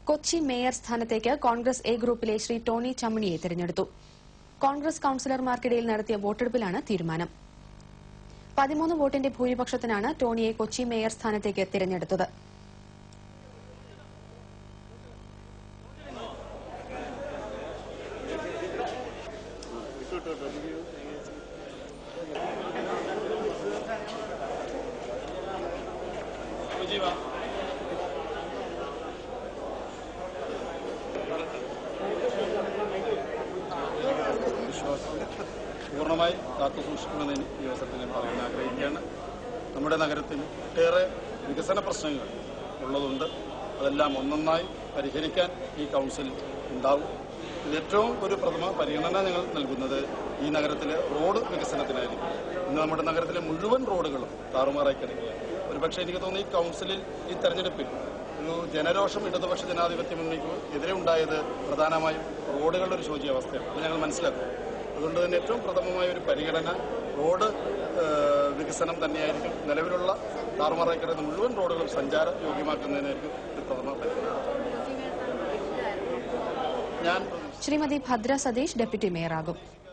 Kochi mayor സ്ഥാനത്തേക്ക് Congress A ഗ്രൂപ്പിലെ Shri Tony ചമ്മണിയെ തെരഞ്ഞെടുത്തു കോൺഗ്രസ് കൌൺസിലർമാർക്കിടയിൽ നടത്തിയ വോട്ടെടുപ്പിലാണ് തീരുമാനം പതിമൂന്ന് വോട്ടിന്റെ ഭൂരിപക്ഷത്തിനാണ് ടോണിയെ കൊച്ചി മേയർ സ്ഥാനത്തേക്ക് തിരഞ്ഞെടുത്തത് വിശ്വാസം പൂർണ്ണമായി കാത്തു സൂക്ഷിക്കുമെന്ന് ഈ അവസരത്തിൽ ഞാൻ പറയാൻ ആഗ്രഹിക്കുകയാണ് നമ്മുടെ നഗരത്തിൽ ഒട്ടേറെ വികസന പ്രശ്നങ്ങൾ ഉള്ളതുണ്ട് അതെല്ലാം ഒന്നൊന്നായി പരിഹരിക്കാൻ ഈ കൗൺസിൽ ഉണ്ടാവും ഇതിൽ ഏറ്റവും ഒരു പ്രഥമ പരിഗണന ഞങ്ങൾ നൽകുന്നത് ഈ നഗരത്തിലെ റോഡ് വികസനത്തിനായിരിക്കും ഇന്ന് നമ്മുടെ നഗരത്തിലെ മുഴുവൻ റോഡുകളും താറുമാറായി കിടക്കുകയാണ് ഒരുപക്ഷെ എനിക്ക് തോന്നുന്നു ഈ കൗൺസിലിൽ ഈ തെരഞ്ഞെടുപ്പിൽ ഒരു ജനരോഷം ഇടതുപക്ഷ ജനാധിപത്യ മുന്നണിക്ക് എതിരെ ഉണ്ടായത് പ്രധാനമായും റോഡുകളുടെ ഒരു ശോചിയാവസ്ഥയാണ് അത് ഞങ്ങൾ മനസ്സിലാക്കും അതുകൊണ്ട് തന്നെ ഏറ്റവും പ്രഥമമായ ഒരു പരിഗണന റോഡ് ഏഹ്, വികസനം തന്നെയായിരിക്കും നിലവിലുള്ള താറുമാറായി കിടക്കുന്ന മുഴുവൻ റോഡുകളും സഞ്ചാര യോഗ്യമാക്കുന്നതിനായിരിക്കും ഒരു പ്രഥമ പരിഗണന ഞാൻ ശ്രീമതി ഭദ്ര സതീഷ് ഡെപ്യൂട്ടി മേയറാകും